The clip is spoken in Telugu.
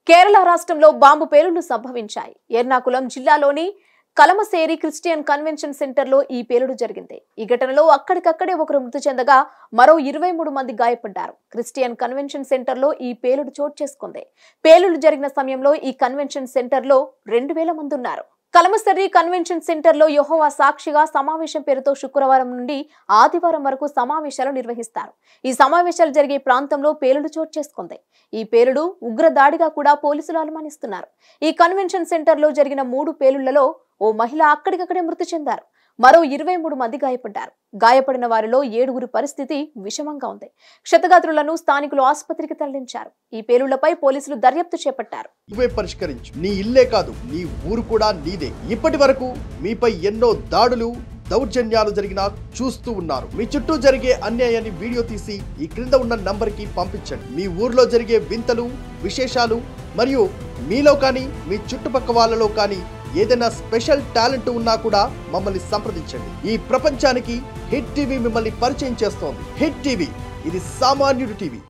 కేరళ రాష్ట్రంలో బాంబు పేలుళ్లు సంభవించాయి ఎర్నాకుళం జిల్లాలోని కలమసేరి క్రిస్టియన్ కన్వెన్షన్ సెంటర్లో ఈ పేలుడు జరిగింది ఈ ఘటనలో అక్కడికక్కడే ఒకరు మృతి చెందగా మరో ఇరవై మూడు మంది గాయపడ్డారు క్రిస్టియన్ కన్వెన్షన్ సెంటర్లో ఈ పేలుడు చోటు చేసుకుంది పేలుడు జరిగిన సమయంలో ఈ కన్వెన్షన్ సెంటర్లో రెండు వేల మంది ఉన్నారు కలమసర్రి కన్వెన్షన్ సెంటర్లో యెహోవా సాక్షిగా సమావేశం పేరుతో శుక్రవారం నుండి ఆదివారం వరకు సమావేశాలు నిర్వహిస్తారు ఈ సమావేశాలు జరిగే ప్రాంతంలో పేలుడు చోటు చేసుకుంది ఈ పేలుడు ఉగ్రదాడిగా కూడా పోలీసులు అనుమానిస్తున్నారు ఈ కన్వెన్షన్ సెంటర్లో జరిగిన మూడు పేలుళ్లలో ఓ మహిళ అక్కడికక్కడే మృతి చెందారు మరో ఇరవై మూడు మంది గాయపడ్డారు గాయపడిన వారిలో ఏడుగురి పరిస్థితి విషమంగా ఉంది క్షతగాత్రులను స్థానికులు ఆసుపత్రికి తరలించారు ఈ పేలుళ్లపై పోలీసులు దర్యాప్తు చేపట్టారు నువ్వే పరిష్కరించు నీ ఇల్లే కాదు నీ ఊరు కూడా నీదే ఇప్పటి వరకు మీపై ఎన్నో దాడులు దౌర్జన్యాలు జరిగినా చూస్తూ ఉన్నారు మీ చుట్టూ జరిగే అన్యాయాన్ని వీడియో తీసి ఈ క్రింద ఉన్న నంబర్ కి పంపించండి మీ ఊర్లో జరిగే వింతలు విశేషాలు మరియు మీలో కానీ మీ చుట్టుపక్క వాళ్ళలో కానీ ఏదైనా స్పెషల్ టాలెంట్ ఉన్నా కూడా మమ్మల్ని సంప్రదించండి ఈ ప్రపంచానికి హిట్ టీవీ మిమ్మల్ని పరిచయం చేస్తోంది హిట్ టీవీ ఇది సామాన్యుడి టీవీ